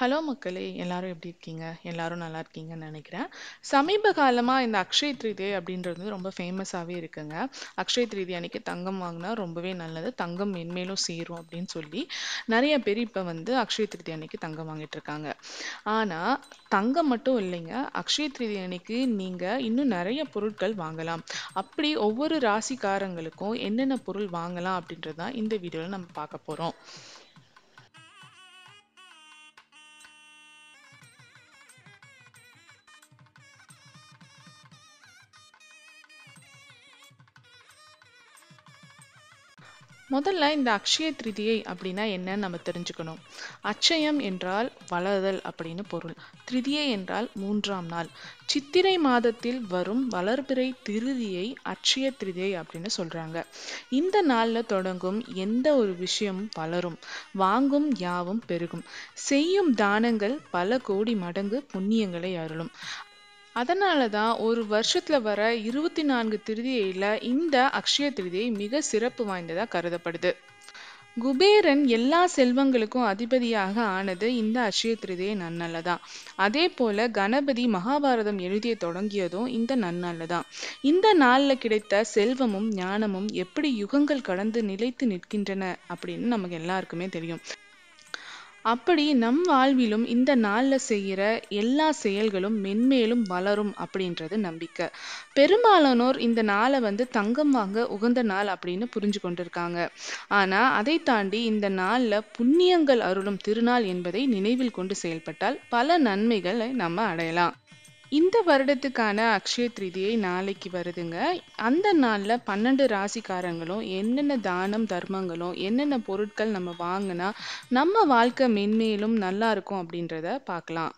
hello மக்களே எல்லாரும் எப்படி இருக்கீங்க எல்லாரும் நல்லா இருக்கீங்கன்னு நினைக்கிறேன் சமீப காலமாக இந்த அக்ஷய திருதியை அப்படின்றது வந்து ரொம்ப ஃபேமஸாகவே இருக்குங்க அக்ஷய திருதி அன்னைக்கு தங்கம் வாங்கினா ரொம்பவே நல்லது தங்கம் மென்மேலும் சேரும் அப்படின்னு சொல்லி நிறைய பேர் இப்போ வந்து அக்ஷய திருதி அன்னைக்கு தங்கம் வாங்கிட்டு இருக்காங்க ஆனால் தங்கம் மட்டும் இல்லைங்க அக்ஷய திருதி அன்னைக்கு நீங்கள் இன்னும் நிறைய பொருட்கள் வாங்கலாம் அப்படி ஒவ்வொரு ராசிக்காரங்களுக்கும் என்னென்ன பொருள் வாங்கலாம் அப்படின்றது தான் இந்த வீடியோவில் நம்ம பார்க்க போகிறோம் முதல்ல இந்த அக்ஷய திருதியை அப்படின்னா என்னன்னு நம்ம தெரிஞ்சுக்கணும் அச்சயம் என்றால் வளர்தல் அப்படின்னு பொருள் திருதியை என்றால் மூன்றாம் நாள் சித்திரை மாதத்தில் வரும் வளர்பிறை திருதியை அட்சய திருதியை அப்படின்னு சொல்றாங்க இந்த நாள்ல தொடங்கும் எந்த ஒரு விஷயமும் வளரும் வாங்கும் யாவும் பெருகும் செய்யும் தானங்கள் பல கோடி மடங்கு புண்ணியங்களை அருளும் அதனால தான் ஒரு வருஷத்துல வர இருபத்தி நான்கு திருதியில இந்த அக்ஷய திருதியை மிக சிறப்பு வாய்ந்ததா கருதப்படுது குபேரன் எல்லா செல்வங்களுக்கும் அதிபதியாக ஆனது இந்த அக்ஷய திருதியை நன்னால தான் அதே போல கணபதி மகாபாரதம் எழுதிய தொடங்கியதும் இந்த நன்னால தான் இந்த நாள்ல கிடைத்த செல்வமும் ஞானமும் எப்படி யுகங்கள் கடந்து நிலைத்து நிற்கின்றன அப்படின்னு நமக்கு எல்லாருக்குமே தெரியும் அப்படி நம் வாழ்விலும் இந்த நாள்ல செய்யற எல்லா செயல்களும் மென்மேலும் வளரும் அப்படின்றது நம்பிக்கை பெரும்பாலானோர் இந்த நாளை வந்து தங்கம் வாங்க உகந்த நாள் அப்படின்னு புரிஞ்சு கொண்டிருக்காங்க ஆனா அதை தாண்டி இந்த நாள்ல புண்ணியங்கள் அருளும் திருநாள் என்பதை நினைவில் கொண்டு செயல்பட்டால் பல நன்மைகளை நம்ம அடையலாம் இந்த வருடத்துக்கான அக்ஷய திருதியை நாளைக்கு வருதுங்க அந்த நாளில் பன்னெண்டு ராசிக்காரங்களும் என்னென்ன தானம் தர்மங்களும் என்னென்ன பொருட்கள் நம்ம வாங்கினா நம்ம வாழ்க்கை மென்மேலும் நல்லா இருக்கும் அப்படின்றத பார்க்கலாம்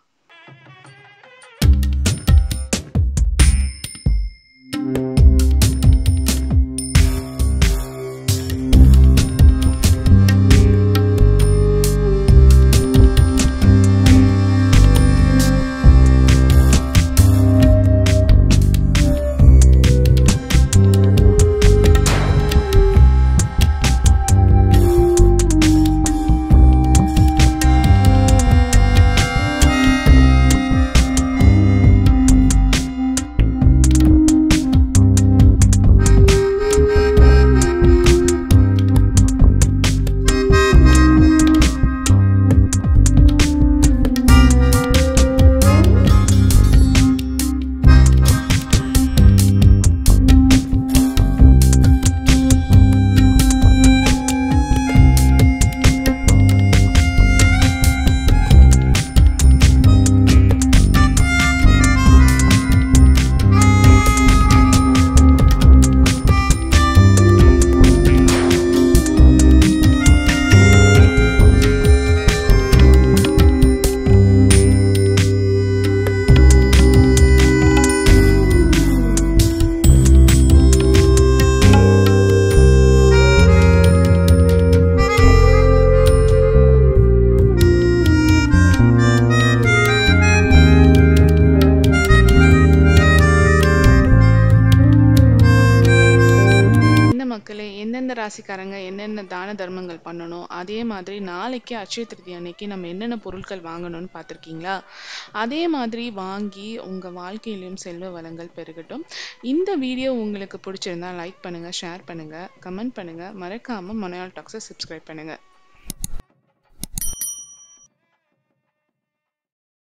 மக்களே எந்தெந்த ராசிக்காரங்க என்னென்ன தான தர்மங்கள் பண்ணணும் அதே மாதிரி நாளைக்கு அட்சய திருதி அன்னைக்கு நம்ம என்னென்ன பொருட்கள் வாங்கணும்னு பார்த்துருக்கீங்களா அதே மாதிரி வாங்கி உங்கள் வாழ்க்கையிலும் செல்வ வளங்கள் பெருகட்டும் இந்த வீடியோ உங்களுக்கு பிடிச்சிருந்தா லைக் பண்ணுங்கள் ஷேர் பண்ணுங்கள் கமெண்ட் பண்ணுங்கள் மறக்காமல் மலையாள டாக்ஸை சப்ஸ்கிரைப் பண்ணுங்கள்